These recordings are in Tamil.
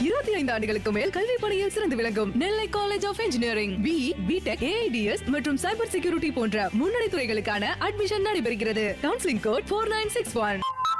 இருபத்தி ஐந்து ஆண்டுகளுக்கு மேல் கல்வி பணியில் சிறந்து விளங்கும் Nellai college of engineering B BTech AIDS மற்றும் சைபர் செக்யூரிட்டி போன்ற முன்னணி துறைகளுக்கான அட்மிஷன் நடைபெறுகிறது counselling code four nine six one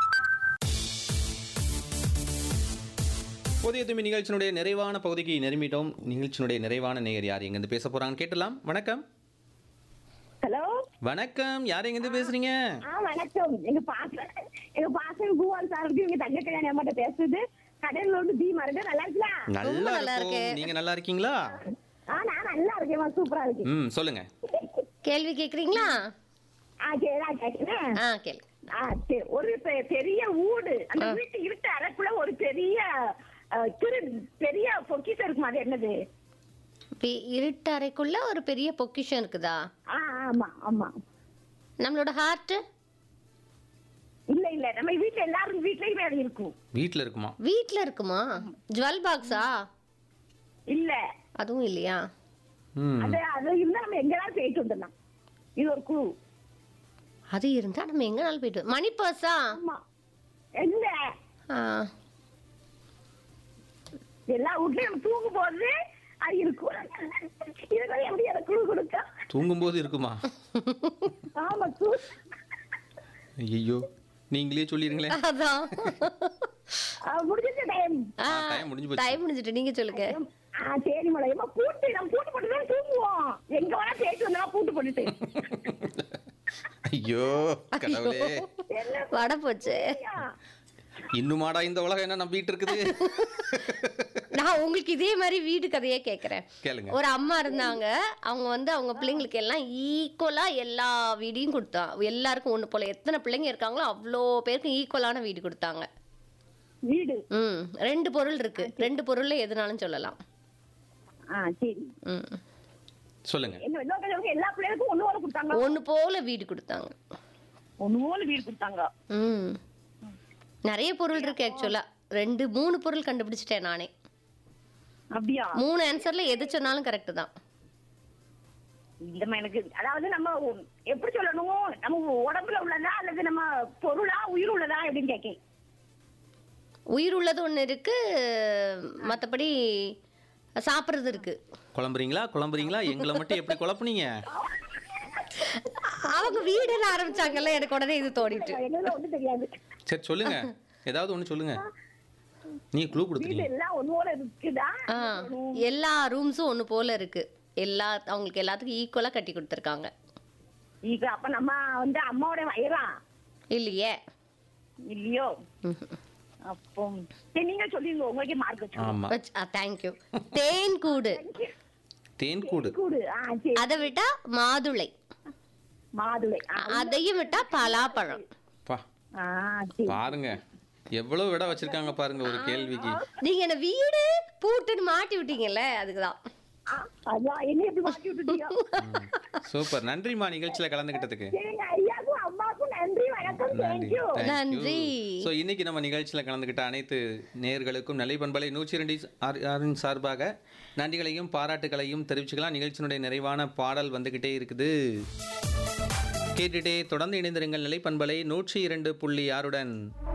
புதிய துமி நிகழ்ச்சியினுடைய நிறைவான பகுதிக்கு நெருமிட்டோம் நிகழ்ச்சியினுடைய நிறைவான நேயர் யார் எங்கேருந்து பேச போறாங்கன்னு கேட்டலாம் வணக்கம் ஹலோ வணக்கம் யார் எங்கேருந்து பேசுறீங்க ஆ வணக்கம் எங்க பாச எங்க பாசம் பூவால் சார் இருக்கு எங்க தங்க கல்யாணம் அம்மாட்ட பேசுது கடல்ல இருந்து தீ மருந்து நல்லா இருக்கலாம் நல்லா நல்லா இருக்கும் இருக்கேன். நீங்க நல்லா இருக்கீங்களா ஆ நான் நல்லா இருக்கேன் சூப்பரா இருக்கேன் ம் சொல்லுங்க கேள்வி கேக்குறீங்களா ஆ சரி நான் கேட்கிறேன் ஆ கேளு ஆ சரி ஒரு பெ- பெரிய ஊடு அந்த வீட்டு இருட்டு அறைக்குள்ள ஒரு பெரிய அஹ், திரு பெரிய பொக்கிஷம் இருக்குமா அது என்னது பி- இருட்டறைக்குள்ள ஒரு பெரிய பொக்கிஷம் இருக்குதா ஆ ஆமா ஆமா நம்மளோட ஹார்ட் இல்ல இல்ல நம்ம வீட்டுல எல்லாரும் வீட்லயுமே அது இருக்கும் வீட்டில் இருக்குமா வீட்ல இருக்குமா ஜுவல் பாக்ஸா இல்ல அதுவும் இல்லையா ம் அது அது இருந்தா நம்ம எங்கெல்லாம் போயிட்டு வந்துடலாம் இது ஒரு குழு அது இருந்தா நம்ம எங்கனாலும் போயிட்டு வரோம். மணி பர்ஸா ஆமா இல்ல ஆ, எல்லா வீட்லயும் நம்ம தூங்கும் போது அது இருக்கும் இதுல எப்படி அதை குழு கொடுக்க தூங்கும்போது இருக்குமா ஆமா தூ ஐயோ நீங்களே சொல்லிருங்களேன் அதான் முடிஞ்ச டைம் ஆ, ஆ, time முடிஞ்சு போச்சு. time முடிஞ்சிட்டு நீங்க சொல்லுங்க ஆ சரி மலையமா பூட்டு நம்ம பூட்டு போட்டு தான் தூங்குவோம் எங்க வேணா பேச்சு வந்தா பூட்டு போட்டுட்டு ஐயோ கடவுளே எல்லாம் வட போச்சு சரியா? இன்னுமாடா இந்த உலகம் என்ன நம்பிட்டு இருக்குது நான் உங்களுக்கு இதே மாதிரி வீடு கதையே கேக்குறேன் கேளுங்க ஒரு அம்மா இருந்தாங்க அவங்க வந்து அவங்க பிள்ளைங்களுக்கு எல்லாம் ஈக்குவலா எல்லா வீடையும் கொடுத்தா எல்லாருக்கும் ஒண்ணு போல எத்தனை பிள்ளைங்க இருக்காங்களோ அவ்வளோ பேருக்கு ஈக்குவலான வீடு கொடுத்தாங்க வீடு ம் ரெண்டு பொருள் இருக்கு ரெண்டு பொருள்ல எதுனாலும் சொல்லலாம் ஆ சரி ம் சொல்லுங்க எங்க இன்னொருத்தவங்க எல்லா பிள்ளைகளுக்கும் ஒண்ணு போல கொடுத்தாங்க ஒண்ணு போல வீடு கொடுத்தாங்க ஒண்ணு போல வீடு கொடுத்தாங்க ம் நிறைய பொருள் இருக்கு ஆக்சுவலா ரெண்டு மூணு பொருள் கண்டுபிடிச்சிட்டேன் நானே அப்படியா மூணு ஆன்சர்ல எது சொன்னாலும் கரெக்ட் தான் இல்லம்மா எனக்கு அதாவது நம்ம எப்படி சொல்லணும் நம்ம உடம்புல உள்ளதா அல்லது நம்ம பொருளா உயிர் உள்ளதா அப்படின்னு கேட்கேன் உயிர் உள்ளது ஒண்ணு இருக்கு மத்தபடி சாப்பிட்றது இருக்கு குழம்புறீங்களா குழம்புறீங்களா எங்களை மட்டும் எப்படி குழப்புனீங்க அவங்க வீடுன்னு ஆரம்பிச்சாங்கல்ல எனக்கு உடனே இது தோணிட்டு எங்களுக்கு ஒண்ணும் தெரியாது சரி சொல்லுங்க ஏதாவது ஒன்று சொல்லுங்க நீங்க க்ளூ வீடு கொடுத்துட்டீங்க எல்லாம் ஒண்ணு போல இருக்குதா ஆ எல்லா ரூம்ஸும் ஒண்ணு போல இருக்கு எல்லா அவங்களுக்கு எல்லாத்துக்கும் ஈக்குவலா கட்டி கொடுத்துருக்காங்க இப்ப அப்ப நம்ம வந்து அம்மாவோட வயிறா இல்லையே இல்லையோ அப்போ சரி நீங்க சொல்லிருங்க உங்களுக்கு மார்க் வச்சு ஆமா தேங்க்யூ தேன் கூடு தேன் கூடு கூடு ஆ சரி அதை விட்டா மாதுளை மாதுளை ஆ, அதையும் விட்டா பலாப்பழம் பா ஆ சரி பாருங்க எவ்வளவு விட வச்சிருக்காங்க பாருங்க ஒரு கேள்விக்கு நீங்க என்ன வீடு பூட்டுன்னு மாட்டி விட்டீங்கல்ல அதுக்குதான் ஆ, அதான் என்ன எப்படி மாட்டி விட்டுட்டீங்க சூப்பர் நன்றிம்மா நிகழ்ச்சியில கலந்துக்கிட்டதுக்கு சரிங்க ஐயாக்கும் அம்மாக்கும் நன்றி வணக்கம் தேங்க்யூ நன்றி. ஸோ இன்னைக்கு நம்ம நிகழ்ச்சியில் கலந்துக்கிட்ட அனைத்து நேயர்களுக்கும் நெல்லை பண்பலை நூற்றி ரெண்டு ஆறின் சார்பாக நன்றிகளையும் பாராட்டுகளையும் தெரிவிச்சுக்கலாம் நிகழ்ச்சியினுடைய நிறைவான பாடல் வந்துக்கிட்டே இருக்குது கேட்டுட்டே தொடர்ந்து இணைந்திருங்கள் நிலை பண்பலை நூற்றி இரண்டு புள்ளி ஆறுடன்